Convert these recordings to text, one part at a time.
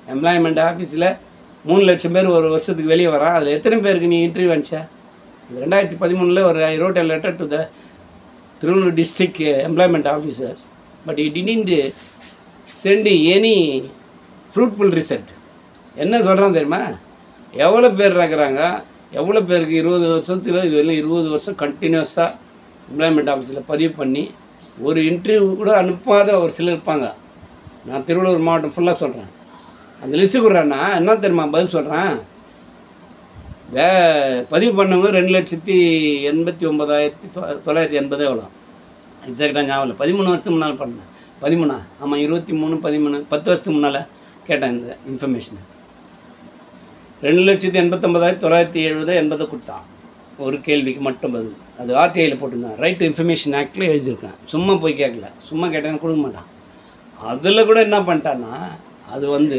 employment ஆஃபீஸில் மூணு லட்சம் பேர் ஒரு வருஷத்துக்கு வெளியே வரான் அதில் எத்தனை பேருக்கு நீ இன்டர்வியூ அனுப்பிச்ச இது ரெண்டாயிரத்தி பதிமூணில் ஒரு I wrote a letter to the Tiruvallur district employment officers but it didn't sent any fruitful result என்ன சொல்கிறான் தெரியுமா எவ்வளோ பேர் இருக்கிறாங்க எவ்வளோ பேருக்கு இருபது வருஷத்துல இது வரையிலும் இருபது வருஷம் கண்டினியூஸாக எம்ப்ளாய்மெண்ட் ஆஃபீஸில் பதிவு பண்ணி ஒரு இன்டர்வியூ கூட அனுப்பாத ஒரு சிலர் இருப்பாங்க நான் திருவள்ளூர் மாவட்டம் ஃபுல்லாக சொல்கிறேன் அந்த லிஸ்ட்டு கொடுறேன்னா என்ன தெரியுமா பதில் சொல்கிறேன் வே பதிவு பண்ணவங்க ரெண்டு லட்சத்தி எண்பத்தி ஒம்பதாயிரத்தி தொ தொள்ளாயிரத்தி எண்பது எவ்வளோ எக்ஸாக்டாக ஞாபகம் இல்லை பதிமூணு வருஷத்துக்கு முன்னால் பண்ணேன் பதிமூணா ஆமாம் இருபத்தி மூணு பதிமூணு பத்து வருஷத்துக்கு முன்னால் கேட்டேன் இந்த இன்ஃபர்மேஷனை ரெண்டு லட்சத்தி எண்பத்தொம்பதாயிரத்தி தொள்ளாயிரத்தி எழுபது எண்பது கொடுத்தான் ஒரு கேள்விக்கு மட்டும் பதில் அது ஆர்டிஐயில் போட்டிருந்தேன் ரைட் டு இன்ஃபர்மேஷன் ஆக்டில் எழுதியிருக்கேன் சும்மா போய் கேட்கல சும்மா கேட்டேன்னு கொடுக்க மாட்டான் அதில் கூட என்ன பண்ணிட்டான்னா அது வந்து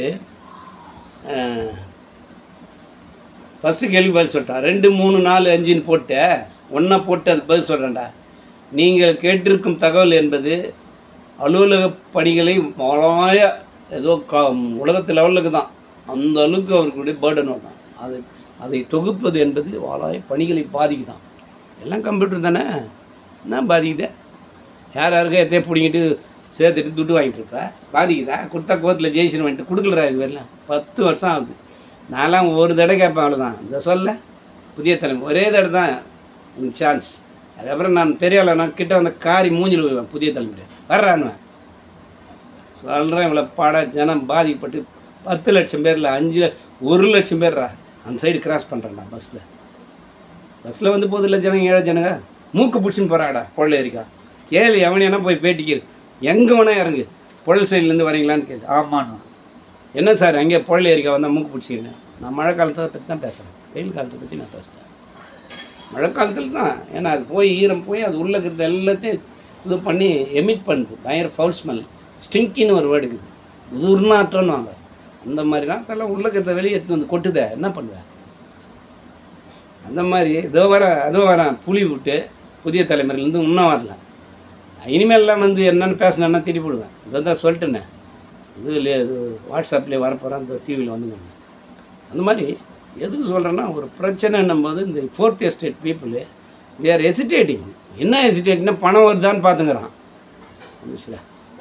ஃபஸ்ட்டு கேள்வி பதில் சொல்லிட்டான் ரெண்டு மூணு நாலு அஞ்சுன்னு போட்டு ஒன்றா போட்டு அதுக்கு பதில் சொல்கிறேன்டா நீங்கள் கேட்டிருக்கும் தகவல் என்பது அலுவலக பணிகளை வளமாய ஏதோ கா உலகத்து லெவலுக்கு தான் அந்த அளவுக்கு அவர்களுடைய பேர்டன் வரும் அது அதை தொகுப்பது என்பது வாழாய பணிகளை பாதிக்குதான் எல்லாம் கம்ப்யூட்டர் தானே என்ன பாதிக்குதே யார் யாருக்கோ எத்தையோ பிடிங்கிட்டு சேர்த்துட்டு துட்டு வாங்கிட்டு இருப்ப பாதிக்குதா கொடுத்தா கோர்ட்டில் ஜெயிஷன் வந்துட்டு கொடுக்கலடா இது வரலாம் பத்து வருஷம் ஆகுது நான்லாம் ஒரு தடவை கேட்பேன் அவ்வளோதான் இந்த சொல்ல புதிய தலைமை ஒரே தடவை தான் உனக்கு சான்ஸ் அதுக்கப்புறம் நான் பெரிய ஆளா நான் கிட்ட வந்த காரி மூஞ்சில் விழுவேன் புதிய தலைமுறை வர்றானுவேன் சொல்கிறேன் இவ்வளோ பாட ஜனம் பாதிக்கப்பட்டு பத்து லட்சம் பேரில் அஞ்சு ஒரு லட்சம் பேர்ரா அந்த சைடு கிராஸ் பண்ணுறேன் நான் பஸ்ஸில் பஸ்ஸில் வந்து போதில்ல ஜனங்க ஏழை ஜனங்க மூக்கு பிடிச்சின்னு போகிறாடா பொருள் ஏரிக்கா கேளு எவனையான போய் பேட்டிக்கு எங்கே வேணா இறங்கு பொருள் சைட்லேருந்து வரீங்களான்னு கேளு ஆமாண்ணா என்ன சார் அங்கே பொருள் ஏரிக்கா வந்தால் மூக்கு பிடிச்சிக்கிறேன் நான் மழை காலத்தை பற்றி தான் பேசுகிறேன் வெயில் காலத்தை பற்றி நான் பேசுகிறேன் மழை காலத்தில் தான் ஏன்னா அது போய் ஈரம் போய் அது உள்ளே இருக்கிறது எல்லாத்தையும் இது பண்ணி எமிட் பண்ணுது பயங்கர ஃபவுல் ஸ்மெல் ஸ்டிங்கின்னு ஒரு வேர்டு இருக்குது துர்நாற்றம்னு வாங்க அந்த மாதிரி நாத்தெல்லாம் உள்ளே இருக்கிறத வெளியே எடுத்து வந்து கொட்டுதே என்ன பண்ணுவேன் அந்த மாதிரி இதோ வர அதோ வரேன் புளி விட்டு புதிய தலைமுறையிலேருந்து இன்னும் வரல இனிமேல்லாம் வந்து என்னென்னு பேசினேன்னா திட்டி போடுவேன் இதை தான் சொல்லிட்டேனே இது இது வாட்ஸ்அப்லேயே வரப்போகிறேன் அந்த டிவியில் வந்துங்க அந்த மாதிரி எதுக்கு சொல்கிறேன்னா ஒரு பிரச்சனைன்னும் போது இந்த fourth estate people they are hesitating என்ன ஹெசிடேட்னா பணம் வருதான்னு பார்த்துங்கிறான் மனுஷில்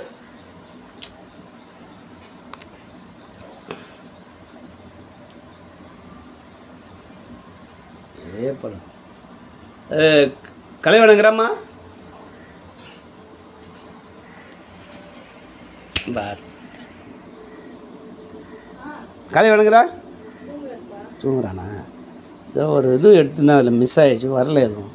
ஏ படம் கலைவணங்கிறாம்மா பார் கலை வணங்குறா தூங்குறானா ஏதோ ஒரு இது எடுத்துனா அதில் மிஸ் ஆயிடுச்சு வரல எதுவும்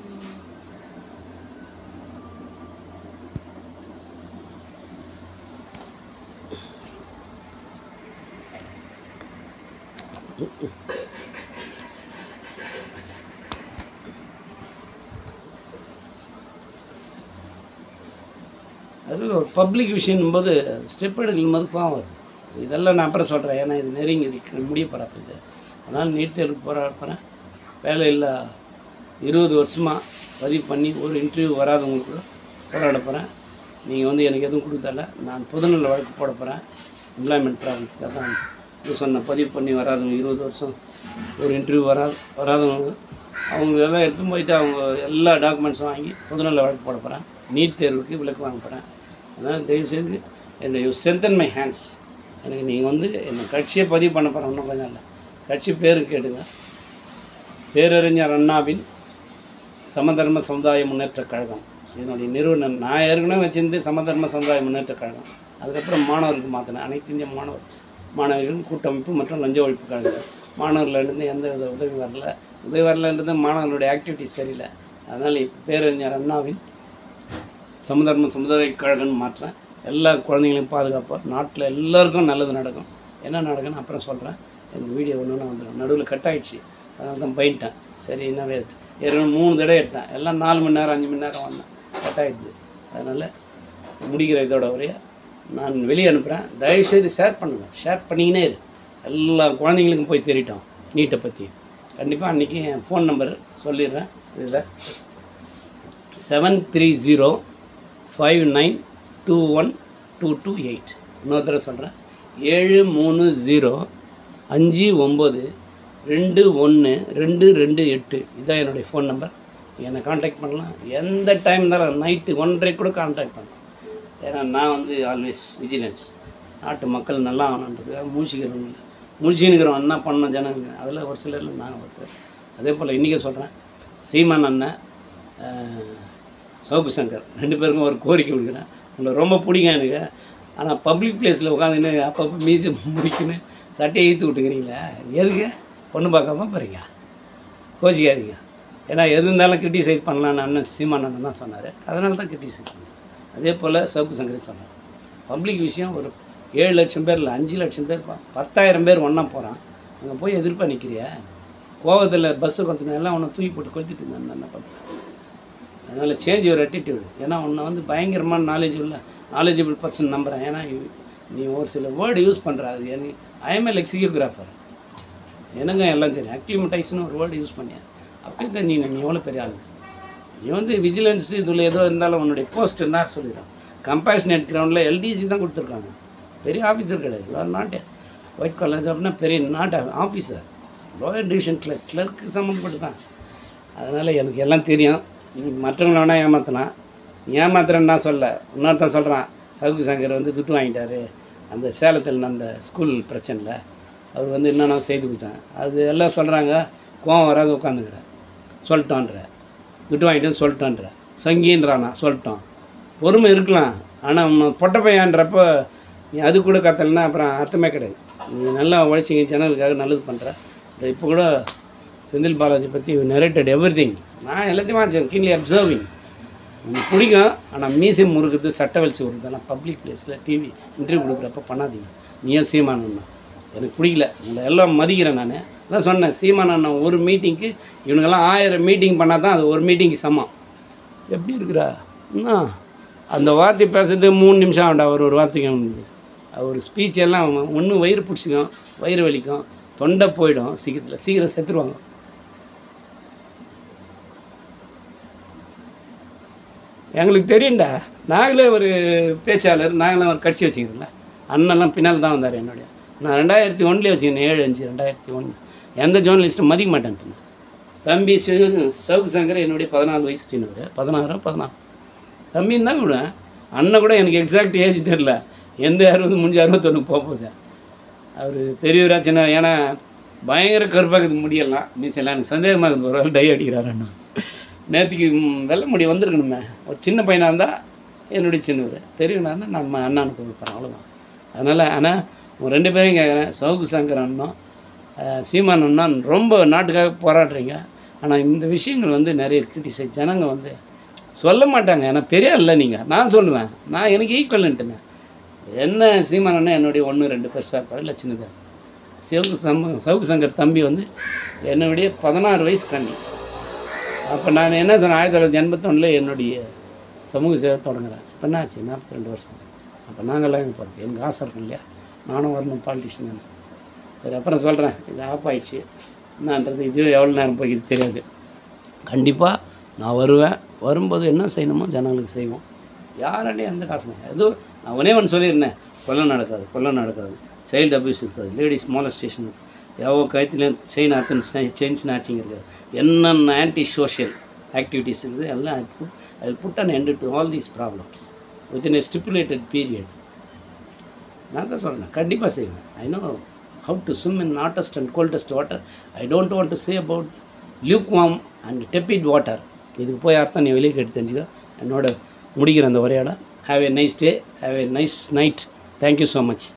அது ஒரு பப்ளிக் விஷயம் போது ஸ்டெப் எடுக்கும் போது கோவம் வருது இதெல்லாம் நான் அப்புறம் சொல்கிறேன் ஏன்னா இது நெருங்கி இது முடிய போகிறாப்புது அதனால் நீட் தேர்வுக்கு போராடுறேன் வேலை இல்லை இருபது வருஷமாக பதிவு பண்ணி ஒரு இன்டர்வியூ வராதவங்களுக்கு கூட போராட போகிறேன் நீங்கள் வந்து எனக்கு எதுவும் கொடுத்தல நான் பொதுநல வழக்கு போட போகிறேன் எம்ப்ளாய்மெண்ட் ப்ராப்ளத்துக்காக தான் இது சொன்ன பதிவு பண்ணி வராதவங்க இருபது வருஷம் ஒரு இன்டர்வியூ வரா வராதவங்க அவங்க எல்லாம் எடுத்து போயிட்டு அவங்க எல்லா டாக்குமெண்ட்ஸும் வாங்கி பொதுநல வழக்கு போட போகிறேன் நீட் தேர்வுக்கு விலக்கு வாங்க போகிறேன் அதனால் தயவுசெய்து என்னை யூ ஸ்ட்ரென்தன் மை ஹேண்ட்ஸ் எனக்கு நீங்கள் வந்து என்னை கட்சியை பதிவு பண்ண போகிறேன் இன்னும் கொஞ்சம் இல்லை கட்சி பேரும் கேட்டுங்க பேரறிஞர் அண்ணாவின் சமதர்ம சமுதாய முன்னேற்றக் கழகம் என்னுடைய நிறுவனம் நான் ஏற்கனவே வச்சிருந்து சமதர்ம சமுதாய முன்னேற்றக் கழகம் அதுக்கப்புறம் மாணவருக்கு மாற்றினேன் அனைத்து இந்திய மாணவர் மாணவிகள் கூட்டமைப்பு மற்றும் லஞ்ச ஒழிப்பு கழகம் மாணவர்களிருந்து எந்த வித உதவி வரல உதவி வரலன்றது மாணவர்களுடைய ஆக்டிவிட்டிஸ் சரியில்லை அதனால் இப்போ பேரறிஞர் அண்ணாவின் சமதர்ம சமுதாய கழகம்னு மாற்றுறேன் எல்லா குழந்தைங்களையும் பாதுகாப்பாக நாட்டில் எல்லாருக்கும் நல்லது நடக்கும் என்ன நடக்குன்னு அப்புறம் சொல்கிறேன் இந்த வீடியோ ஒன்று ஒன்று வந்துடும் நடுவில் கட் ஆயிடுச்சு அதனால தான் போயிட்டேன் சரி என்ன வேஸ்ட் ஏற்கனவே மூணு தடவை எடுத்தேன் எல்லாம் நாலு மணி நேரம் அஞ்சு மணி நேரம் வந்தேன் கட் ஆயிடுது அதனால் முடிக்கிற இதோட வரைய நான் வெளியே அனுப்புகிறேன் தயவுசெய்து ஷேர் பண்ணுங்கள் ஷேர் பண்ணிக்கினே இரு எல்லா குழந்தைங்களுக்கும் போய் தெரியட்டும் நீட்டை பற்றி கண்டிப்பாக அன்றைக்கி என் ஃபோன் நம்பர் சொல்லிடுறேன் இதில் seven three zero five nine two one two two eight இன்னொரு தடவை சொல்கிறேன் ஏழு மூணு ஜீரோ அஞ்சு ஒம்பது ரெண்டு ஒன்று ரெண்டு ரெண்டு எட்டு இதுதான் என்னுடைய ஃபோன் நம்பர் என்னை காண்டாக்ட் பண்ணலாம் எந்த டைம் இருந்தாலும் நைட்டு ஒன்றரை கூட காண்டாக்ட் பண்ணலாம் ஏன்னா நான் வந்து ஆல்வேஸ் விஜிலன்ஸ் நாட்டு மக்கள் நல்லா ஆகணுன்றதுக்காக மூழ்கிக்கிறவங்க இல்லை மூழ்கினுக்கிறோம் என்ன பண்ணோம் ஜனங்க அதில் ஒரு சிலரில் நாங்கள் ஒருத்தர் அதே போல் இன்றைக்கி சொல்கிறேன் சீமான் அண்ணன் அஹ், சவுக்கு சங்கர் ரெண்டு பேருக்கும் ஒரு கோரிக்கை விடுக்கிறேன் உங்களை ரொம்ப பிடிக்கும் எனக்கு ஆனால் பப்ளிக் பிளேஸில் உட்காந்துன்னு அப்பப்போ மீசி முடிக்குன்னு சட்டையை ஈத்து விட்டுக்கிறீங்களே எதுக்கு பொண்ணு பார்க்காம போகிறீங்க கோச்சிக்காதீங்க ஏன்னா எது இருந்தாலும் கிரிட்டிசைஸ் பண்ணலான்னு அண்ணன் சீமான் அண்ணன் தான் சொன்னார் அதனால தான் கிரிட்டிசைஸ் பண்ணேன் அதே போல் சவுக்கு சங்கர் சொன்னார் பப்ளிக் விஷயம் ஒரு ஏழு லட்சம் பேர் இல்லை அஞ்சு லட்சம் பேர் பா- பத்தாயிரம் பேர் ஒன்றா போகிறான் அங்கே போய் எதிர்ப்பா நிற்கிறியா கோவத்தில் பஸ்ஸு கொஞ்சம் எல்லாம் உன்னை தூக்கி போட்டு கொளுத்திட்டு இருந்தான் என்ன பண்ணுறேன் அதனால் சேஞ்ச் யுவர் attitude ஏன்னா உன்னை வந்து பயங்கரமான நாலேஜ் உள்ள நாலேஜபிள் பர்சன் நம்புகிறேன் ஏன்னா இ- நீ ஒரு சில வேர்டு யூஸ் பண்ணுற அது எனக்கு ஐஎம்எல் எக்ஸிகியோகிராஃபர் எனக்கு எல்லாம் தெரியும் அக்ளிமடைஸ்னு ஒரு வேர்டு யூஸ் பண்ணியா அப்படி தான் நீ நீ எவ்வளோ பெரிய ஆள் நீ வந்து விஜிலன்ஸ் இதில் ஏதோ இருந்தாலும் உன்னுடைய போஸ்ட் என்ன சொல்லிடும் கம்பேஷனேட் கிரவுண்டில் எல்டிசி தான் கொடுத்துருக்காங்க பெரிய ஆஃபீஸர் கிடையாது ஆர் நாட் ஒயிட் காலேஜ் அப்படின்னா பெரிய not officer lower division clerk clerk சம்மந்தப்பட்டு தான் அதனால் எனக்கு எல்லாம் தெரியும் நீ மற்றவங்கள வேணால் ஏமாற்றலாம் நீ ஏமாத்துறேன்னு நான் சொல்ல இன்னொருத்தன் சொல்கிறான் சவுக்கு சங்கர் வந்து துட்டு வாங்கிட்டாரு அந்த சேலத்தில் அந்த ஸ்கூல் பிரச்சனையில் அவர் வந்து என்னென்ன செய்து கொடுத்தேன் அது எல்லாம் சொல்கிறாங்க கோவம் வராது உட்காந்துக்கிறேன் சொல்லிட்டோன்ற துட்டு வாங்கிட்டேன்னு சொல்லிட்டோன்ற சங்கின்றானா சொல்லிட்டோன் பொறுமை இருக்கலாம் ஆனால் பொட்ட பையன்றப்போ நீ அது கூட கத்தலைன்னா அப்புறம் அர்த்தமே கிடையாது நீ நல்லா உழைச்சிங்க ஜனங்களுக்காக நல்லது பண்ணுற இப்போ கூட செந்தில் பாலாஜி பற்றி நெரேட்டட் எவ்ரி திங் நான் எல்லாத்தையும் வாட்சேன் கீழே அப்சர்விங் எனக்கு பிடிக்கும் ஆனால் மீசை முறுக்குது சட்டை வலிச்சு விடுறதெல்லாம் பப்ளிக் பிளேஸில் டிவி இன்டர்வியூ கொடுக்குறப்ப பண்ணாதீங்க நீயும் சீமான் அண்ணா எனக்கு பிடிக்கல உங்களை எல்லாம் மதிக்கிறேன் நான் அதான் சொன்னேன் சீமான் அண்ணா ஒரு மீட்டிங்க்கு இவனுங்கெல்லாம் ஆயிரம் மீட்டிங் பண்ணால் தான் அது ஒரு மீட்டிங்க்கு சமம் எப்படி இருக்கிறா என்ன அந்த வார்த்தை பேசுறது மூணு நிமிஷம் ஆகும்டா அவர் ஒரு வார்த்தைக்கு அவனுக்கு அவர் ஸ்பீச் எல்லாம் ஒன்று வயிறு பிடிச்சிக்கும் வயிறு வலிக்கும் தொண்டை போயிடும் சீக்கிரத்தில் சீக்கிரம் செத்துருவாங்க எங்களுக்கு தெரியும்டா நாங்களே ஒரு பேச்சாளர் நாங்களே ஒரு கட்சி வச்சுக்கிறோம்ல அண்ணெல்லாம் பின்னால் தான் வந்தார் என்னுடைய நான் ரெண்டாயிரத்தி ஒன்றுலேயே வச்சுக்கிறேன் ஏழு அஞ்சு ரெண்டாயிரத்தி ஒன்று எந்த ஜேர்னலிஸ்ட்டும் மதிக்க மாட்டேன்ட்டு தம்பி சிவ சவுக்கு சங்கர் என்னுடைய பதினாலு வயசு சின்னவர் பதினாறு பதினாலு தம்பின்னு தான் விடுவேன் அண்ணன் கூட எனக்கு எக்ஸாக்ட் ஏஜ் தெரில எந்த அறுபது முடிஞ்சு அறுபத்தொன்று போக போகுது அவர் பெரியவரா சின்ன ஏன்னா பயங்கர கருப்பாக்குது முடியெல்லாம் மீசெல்லாம் எனக்கு சந்தேகமாக இருக்குது ஒரு வேளை டை அடிக்கிறார் அண்ணா நேற்றுக்கு வெள்ளை முடி வந்திருக்கணுமே ஒரு சின்ன பையனாக இருந்தால் என்னுடைய சின்னவர் பெரியவனாக இருந்தால் நம்ம அண்ணனுக்கு கொடுப்பேன் அவ்வளோதான் அதனால் ஆனால் உங்கள் ரெண்டு பேரையும் கேட்குறேன் சவுக்கு சங்கர் அண்ணன் அஹ், சீமான் அண்ணன் ரொம்ப நாட்டுக்காக போராடுறீங்க ஆனால் இந்த விஷயங்கள் வந்து நிறைய கிரிட்டிசைஸ் ஜனங்க வந்து சொல்ல மாட்டாங்க ஏன்னா பெரிய இல்லை நீங்கள் நான் சொல்லுவேன் நான் எனக்கு ஈக்குவல்ன்ட்டுங்க என்ன சீமான் அண்ணன் என்னுடைய ஒன்று ரெண்டு பெருசாக இருப்பார் இல்லை சின்னதாக சிவகு சம்ப சவுக்கு சங்கர் தம்பி வந்து என்னுடைய பதினாறு வயசு கண்ணி அப்போ நான் என்ன சொன்னேன் ஆயிரத்தி தொள்ளாயிரத்தி எண்பத்தொன்னில் என்னுடைய சமூக சேவை தொடங்குறேன் இப்போ என்ன ஆச்சு நாற்பத்தி ரெண்டு வருஷம் அப்போ நாங்கள்லாம் எங்கே போகிறது எனக்கு ஆசை இருக்கும் இல்லையா நானும் வரணும் பாலிட்டிஷியன் சரி அப்புறம் சொல்கிறேன் இது ஆஃப் ஆயிடுச்சு என்னன்றது இது எவ்வளோ நேரம் போய்க்குது தெரியாது கண்டிப்பாக நான் வருவேன் வரும்போது என்ன செய்யணுமோ ஜனங்களுக்கு செய்வோம் யாராலையும் எந்த காசும் ஏதோ நான் ஒன்றே ஒன்று சொல்லியிருந்தேன் கொல்லை நடக்காது கொல்லை நடக்காது சைல்டு அபியூஸ் இருக்காது லேடிஸ் மாலஸ்டேஷன் எவ்வளோ கழுத்துலேயும் செயின் அத்தனை செயின் ஸ்நாச்சிங் இருக்காது என்னென்ன ஆன்டி சோஷியல் ஆக்டிவிட்டீஸ் இருக்குது எல்லாம் I put I put an end to all these problems within a stipulated period நான் தான் சொல்கிறேன் கண்டிப்பாக செய்வேன் I know how to swim in hottest and coldest water I don't want to say about lukewarm and tepid water இதுக்கு போய் அர்த்தம் நீ வெளியே கேட்டு தெரிஞ்சுக்கோ என்னோட முடிக்கிற அந்த உரையாட have a nice day have a nice night thank you so much